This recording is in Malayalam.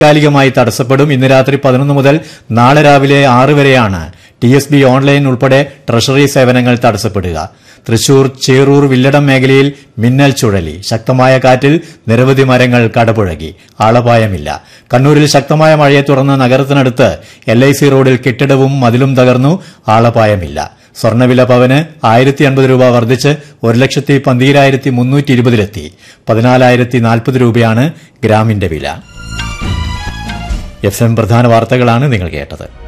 താൽക്കാലികമായി തടസ്സപ്പെടും ഇന്ന് രാത്രി പതിനൊന്ന് മുതൽ നാളെ രാവിലെ ആറ് വരെയാണ് ടി എസ് ബി ഓൺലൈൻ ഉൾപ്പെടെ ട്രഷറി സേവനങ്ങൾ തടസ്സപ്പെടുക തൃശൂർ ചേറൂർ വില്ലടം മേഖലയിൽ മിന്നൽ ചുഴലി ശക്തമായ കാറ്റിൽ നിരവധി മരങ്ങൾ കടപുഴകി ആളപായമില്ല കണ്ണൂരിൽ ശക്തമായ മഴയെ തുടർന്ന് നഗരത്തിനടുത്ത് എൽ ഐ സി റോഡിൽ കെട്ടിടവും മതിലും തകർന്നു ആളപായമില്ല സ്വർണ്ണവില പവന് ആയിരത്തി അൻപത് രൂപ വർദ്ധിച്ച് ഒരു ലക്ഷത്തി പന്തീരായിരത്തി മുന്നൂറ്റി ഇരുപതിലെത്തി പതിനാലായിരത്തി നാൽപ്പത് രൂപയാണ് ഗ്രാമിന്റെ വില എഫ് എം പ്രധാന വാർത്തകളാണ് നിങ്ങൾ കേട്ടത്